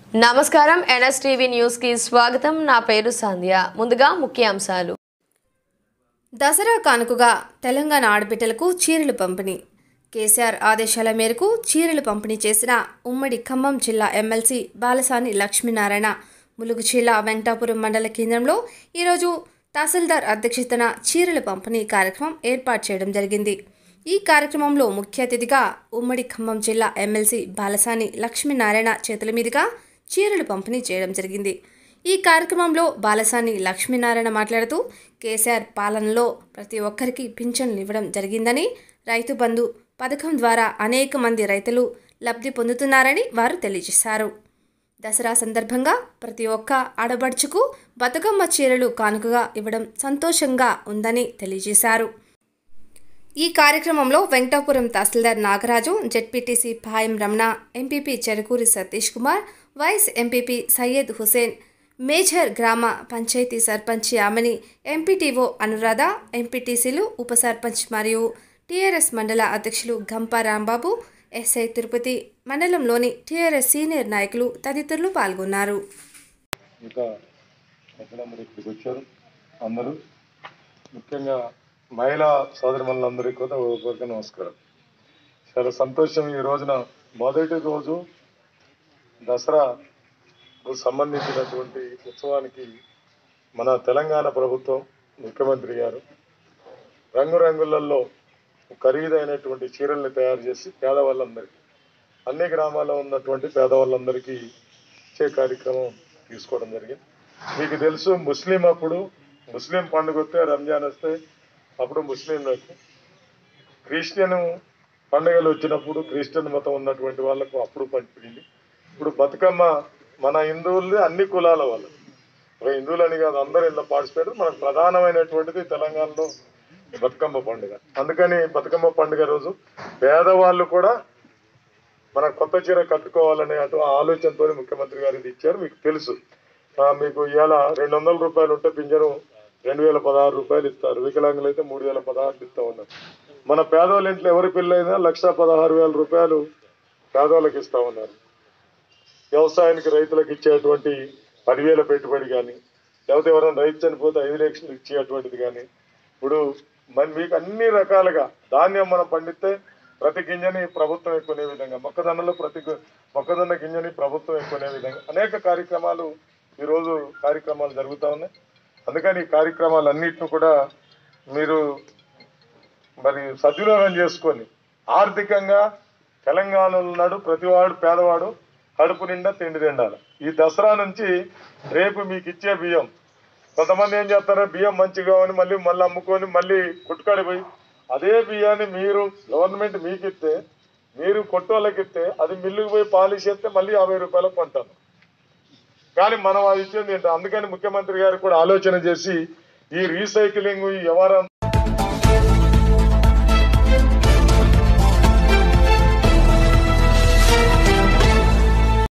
నమస్కారం NSTV news కి స్వాగతం నా పేరు సంధ్య ముందుగా ముఖ్యాంశాలు దసరా కానుకగా తెలంగాణ ఆడబిడ్డలకు చీరలు పంపిణీ కేసీఆర్ ఆదేశాల మేరకు చీరలు పంపిణీ చేసిన ఉమ్మడి ఖమ్మం జిల్లా ఎమ్మెల్సీ బాలసాని లక్ష్మీనారాయణ ములుగు జిల్లా వెంకటాపురం మండల కేంద్రంలో ఈరోజు తహసీల్దార్ అధ్యక్షతన చీరల పంపిణీ కార్యక్రమం ఏర్పాటు చేయడం జరిగింది ఈ కార్యక్రమంలో ముఖ్య అతిథిగా ఉమ్మడి ఖమ్మం జిల్లా ఎమ్మెల్సీ బాలసాని లక్ష్మీనారాయణ చేతుల మీదుగా చీరలు పంపిణీ చేయడం జరిగింది ఈ కార్యక్రమంలో బాలసాని లక్ష్మీనారాయణ మాట్లాడుతూ కేసీఆర్ పాలనలో ప్రతి ఒక్కరికి పింఛన్లు ఇవ్వడం జరిగిందని రైతు బంధు పథకం ద్వారా అనేక మంది రైతులు లబ్ధి పొందుతున్నారని వారు తెలియజేశారు దసరా సందర్భంగా ప్రతి ఒక్క ఆడబడుచుకు బతుకమ్మ చీరలు కానుకగా ఇవ్వడం సంతోషంగా ఉందని తెలియజేశారు ఈ కార్యక్రమంలో Venkatapuram tahsildar Nagaraju ZPTC Payam Ramana MPP Cherukuri Satish Kumar vice MPP Syed Hussain major గ్రామ పంచాయతీ సర్పంచ్ యామిని ఎంపీటీఓ అనురాధ ఎంపీటీసీలు ఉప సర్పంచ్ మరియు టీఆర్ఎస్ మండల అధ్యక్షులు గంపా రాంబాబు ఎస్ఐ తిరుపతి మండలంలోని టీఆర్ఎస్ సీనియర్ నాయకులు తదితరులు పాల్గొన్నారు ఇంకా పెద్దలందరూ ఇక్కడికి వచ్చారు అందరూ ముఖ్యంగా మహిళా సోదరిమణులందరికీ కూడా ఒక నమస్కారం చాలా సంతోషం ఈ రోజున మొదటి రోజు దసరాకు సంబంధించినటువంటి ఉత్సవానికి మన తెలంగాణ ప్రభుత్వం ముఖ్యమంత్రి గారు రంగురంగులలో ఖరీదైనటువంటి చీరల్ని తయారు చేసి పేదవాళ్ళందరికీ అన్ని గ్రామాల్లో ఉన్నటువంటి పేదవాళ్ళందరికీ ఇచ్చే కార్యక్రమం తీసుకోవడం జరిగింది మీకు తెలుసు ముస్లిం అప్పుడు ముస్లిం పండుగ వస్తే రంజాన్ వస్తే అప్పుడు ముస్లింలకు క్రిస్టియన్ పండుగలు వచ్చినప్పుడు క్రిస్టియన్ మతం ఉన్నటువంటి వాళ్ళకు అప్పుడు పంపిణీ ఇప్పుడు బతుకమ్మ మన హిందువులు అన్ని కులాల వాళ్ళు ఒక హిందువులని కాదు అందరూ ఇందులో పార్టిసిపేట్ మనకు ప్రధానమైనటువంటిది తెలంగాణలో బతుకమ్మ పండుగ అందుకని బతుకమ్మ పండుగ రోజు పేదవాళ్ళు కూడా మన కొత్త చీర కట్టుకోవాలనే అటు ఆలోచనతో ముఖ్యమంత్రి గారు ఇది ఇచ్చారు మీకు తెలుసు ఆ, మీకు ఇవాళ రెండు వందల రూపాయలు ఉంటే పింఛను రెండు వేల పదహారు రూపాయలు ఇస్తారు వికలాంగులు అయితే మూడు వేల పదహారు ఇస్తా ఉన్నారు మన పేదవాళ్ళ ఇంట్లో ఎవరి పిల్లైనా లక్ష పదహారు వేల రూపాయలు పేదవాళ్ళకి ఇస్తా ఉన్నారు వ్యవసాయానికి రైతులకు ఇచ్చేటువంటి పదివేల పెట్టుబడి కానీ లేకపోతే ఎవరైనా రైతు చనిపోతే ఐదు లక్షలు ఇచ్చేటువంటిది కానీ ఇప్పుడు మరి మీకు అన్ని రకాలుగా ధాన్యం మనం పండిస్తే ప్రతి గింజని ప్రభుత్వం ఎక్కునే విధంగా మొక్కజొన్నలో ప్రతి గు- మొక్కజొన్న గింజని ప్రభుత్వం ఎక్కునే విధంగా అనేక కార్యక్రమాలు ఈరోజు కార్యక్రమాలు జరుగుతూ ఉన్నాయి అందుకని ఈ కార్యక్రమాలన్నింటిని కూడా మీరు మరి సద్వినియోగం చేసుకొని ఆర్థికంగా తెలంగాణలో ఉన్నాడు ప్రతివాడు పేదవాడు కడుపు నిండా తిండి తిండాలి ఈ దసరా నుంచి రేపు మీకు ఇచ్చే బియ్యం కొంతమంది ఏం చేస్తారో బియ్యం మంచిగా అని మళ్ళీ మళ్ళీ అమ్ముకొని మళ్ళీ కొట్టుకాడి పోయి అదే బియ్యాన్ని మీరు గవర్నమెంట్ మీకు ఇస్తే మీరు కొట్టోళ్ళకి ఇస్తే అది మిల్లుకి పోయి పాలిష్ చేస్తే మళ్ళీ యాభై రూపాయలకు కొంటాను కానీ మనం అది ఇచ్చింది ఏంటో అందుకని ముఖ్యమంత్రి గారు కూడా ఆలోచన చేసి ఈ రీసైక్లింగ్ ఈ వ్యవహారం